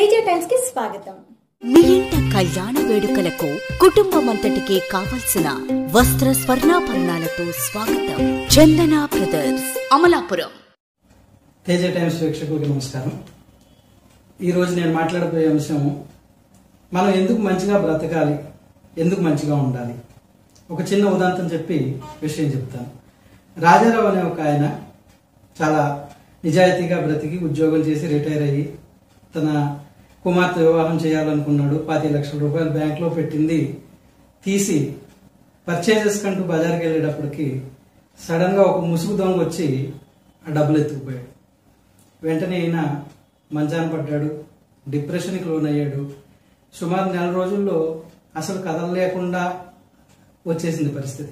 Teja times కి స్వాగతం మీ ఇంట కళ్యాణ వేడుకలకు కుటుంబమంతటికి కావలసిన వస్త్ర స్వర్ణాభరణాలతో స్వాగతం చందన బ్రదర్స్ అమలాపురం తేజ టైమ్స్ ప్రేక్షకులకి నమస్కారం ఈరోజు నేను మాట్లాడబోయే అంశం మనం ఎందుకు మంచిగా బ్రతకాలి ఎందుకు మంచిగా ఉండాలి ఒక చిన్న ఉదాంతం చెప్పి విషయం చెప్తాను రాజారావు అనే ఒక ఆయన చాలా నిజాయితీగా బ్రతికి ఉద్యోగం చేసి రిటైర్ అయ్యి తన కుమార్తె వివాహం చేయాలనుకున్నాడు పాతి లక్షల రూపాయలు బ్యాంక్లో పెట్టింది తీసి పర్చేజెస్ కంటూ బజార్కి వెళ్ళేటప్పటికి సడన్గా ఒక ముసుగు దొంగ వచ్చి ఆ డబ్బులు ఎత్తుకుపోయాడు వెంటనే ఈయన మంచాన పడ్డాడు డిప్రెషన్కి లోన్ అయ్యాడు సుమారు నెల రోజుల్లో అసలు కదలలేకుండా వచ్చేసింది పరిస్థితి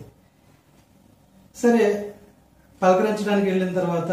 సరే పలకరించడానికి వెళ్ళిన తర్వాత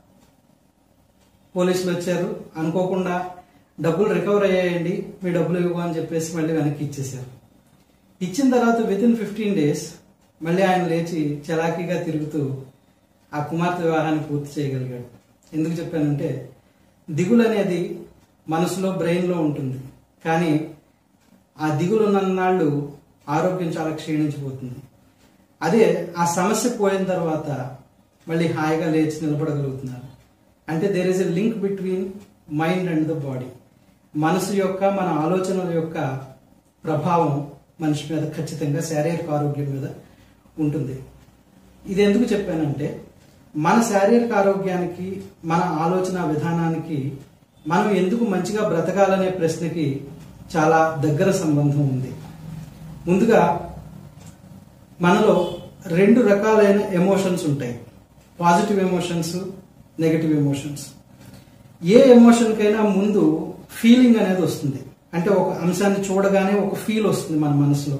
పోలీసులు వచ్చారు అనుకోకుండా డబ్బులు రికవర్ అయ్యాయండి మీ డబ్బులు ఇవ్వు అని చెప్పేసి మళ్ళీ వెనక్కి ఇచ్చేశారు ఇచ్చిన తర్వాత విత్ ఇన్ ఫిఫ్టీన్ డేస్ మళ్ళీ ఆయన లేచి చలాకీగా తిరుగుతూ ఆ కుమార్తె వివాహాన్ని పూర్తి చేయగలిగాడు ఎందుకు చెప్పానంటే దిగులు అనేది మనసులో బ్రెయిన్లో ఉంటుంది కానీ ఆ దిగులు ఉన్నన్నాళ్ళు ఆరోగ్యం చాలా క్షీణించిపోతుంది అదే ఆ సమస్య పోయిన తర్వాత మళ్ళీ హాయిగా లేచి నిలబడగలుగుతున్నారు అంటే there is a link between mind and the body మనసు యొక్క మన ఆలోచనల యొక్క ప్రభావం మనిషి మీద ఖచ్చితంగా శారీరక ఆరోగ్యం మీద ఉంటుంది ఇది ఎందుకు చెప్పానంటే మన శారీరక ఆరోగ్యానికి మన ఆలోచన విధానానికి మనం ఎందుకు మంచిగా బ్రతకాలనే ప్రశ్నకి చాలా దగ్గర సంబంధం ఉంది ముందుగా మనలో రెండు రకాలైన ఎమోషన్స్ ఉంటాయి పాజిటివ్ ఎమోషన్స్ నెగటివ్ ఎమోషన్స్ ఏ ఎమోషన్కైనా ముందు ఫీలింగ్ అనేది వస్తుంది అంటే ఒక అంశాన్ని చూడగానే ఒక ఫీల్ వస్తుంది మన మనసులో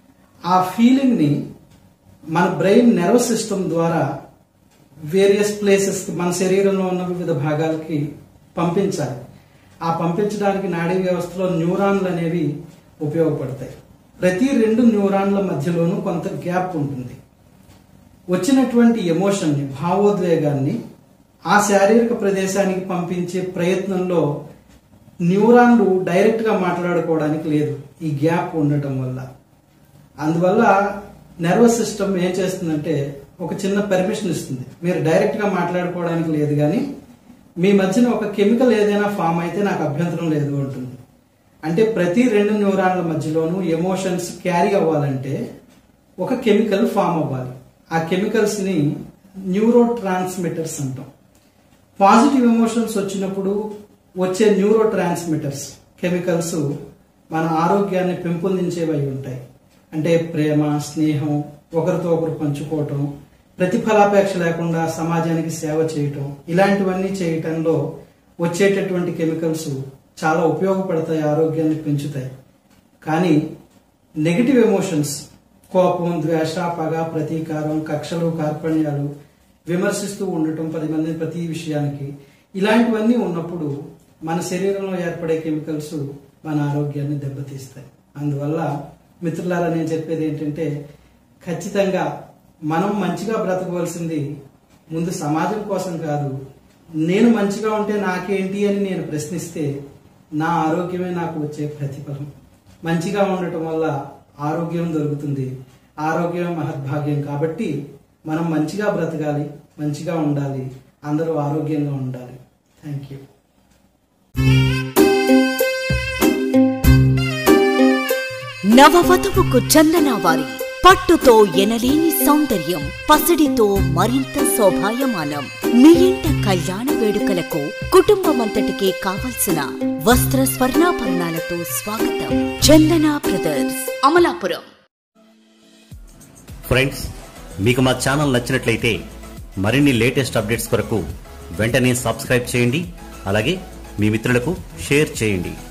ఆ ఫీలింగ్ని మన బ్రెయిన్ నెర్వ్ సిస్టమ్ ద్వారా వేరియస్ ప్లేసెస్ మన శరీరంలో ఉన్న వివిధ భాగాలకి పంపించాలి ఆ పంపించడానికి నాడీ వ్యవస్థలో న్యూరాన్లు అనేవి ఉపయోగపడతాయి ప్రతి రెండు న్యూరాన్ల మధ్యలోనూ కొంత గ్యాప్ ఉంటుంది వచ్చినటువంటి ఎమోషన్ని భావోద్వేగాన్ని ఆ శారీరక ప్రదేశానికి పంపించే ప్రయత్నంలో న్యూరాన్లు డైరెక్ట్గా మాట్లాడుకోవడానికి లేదు ఈ గ్యాప్ ఉండటం వల్ల అందువల్ల నర్వస్ సిస్టమ్ ఏం చేస్తుందంటే ఒక చిన్న పర్మిషన్ ఇస్తుంది మీరు డైరెక్ట్గా మాట్లాడుకోవడానికి లేదు కానీ మీ మధ్యన ఒక కెమికల్ ఏదైనా ఫామ్ అయితే నాకు అభ్యంతరం లేదు అంటుంది అంటే ప్రతి రెండు న్యూరాన్ల మధ్యలోనూ ఎమోషన్స్ క్యారీ అవ్వాలంటే ఒక కెమికల్ ఫామ్ అవ్వాలి ఆ కెమికల్స్ ని న్యూరో ట్రాన్స్మిటర్స్ అంటాం పాజిటివ్ ఎమోషన్స్ వచ్చినప్పుడు వచ్చే న్యూరో ట్రాన్స్మిటర్స్ కెమికల్స్ మన ఆరోగ్యాన్ని పెంపొందించేవి అయి ఉంటాయి అంటే ప్రేమ స్నేహం ఒకరితో ఒకరు పంచుకోవటం ప్రతిఫలాపేక్ష లేకుండా సమాజానికి సేవ చేయటం ఇలాంటివన్నీ చేయటంలో వచ్చేటటువంటి కెమికల్స్ చాలా ఉపయోగపడతాయి ఆరోగ్యాన్ని పెంచుతాయి కానీ నెగిటివ్ ఎమోషన్స్ కోపం ద్వేష పగ ప్రతీకారం కక్షలు కార్పణ్యాలు విమర్శిస్తూ ఉండటం పది మంది ప్రతి విషయానికి ఇలాంటివన్నీ ఉన్నప్పుడు మన శరీరంలో ఏర్పడే కెమికల్స్ మన ఆరోగ్యాన్ని దెబ్బతీస్తాయి అందువల్ల మిత్రులారా నేను చెప్పేది ఏంటంటే ఖచ్చితంగా మనం మంచిగా బ్రతకవలసింది ముందు సమాజం కోసం కాదు నేను మంచిగా ఉంటే నాకేంటి అని నేను ప్రశ్నిస్తే నా ఆరోగ్యమే నాకు వచ్చే ప్రతిఫలం మంచిగా ఉండటం వల్ల ఆరోగ్యం దొరుకుతుంది ఆరోగ్యం మహద్భాగ్యం కాబట్టి మనం మంచిగా బ్రతకాలి మంచిగా ఉండాలి అందరూ ఆరోగ్యంగా ఉండాలి థ్యాంక్ యూ నవవధువుకు చందన వారి పట్టుతో ఎనలేని సౌందర్యం పసిడితో మరింత శోభాయమానం మీ ఇంట కళ్యాణ వేడుకలకు కుటుంబమంతటికి కావలసిన వస్త్ర స్వర్ణాభరణాలతో స్వాగతం చందన బ్రదర్స్ అమలాపురం ఫ్రెండ్స్ మీకు మా ఛానల్ నచ్చినట్లయితే మరిన్ని లేటెస్ట్ అప్డేట్స్ కొరకు వెంటనే సబ్స్క్రైబ్ చేయండి అలాగే మీ మిత్రులకు షేర్ చేయండి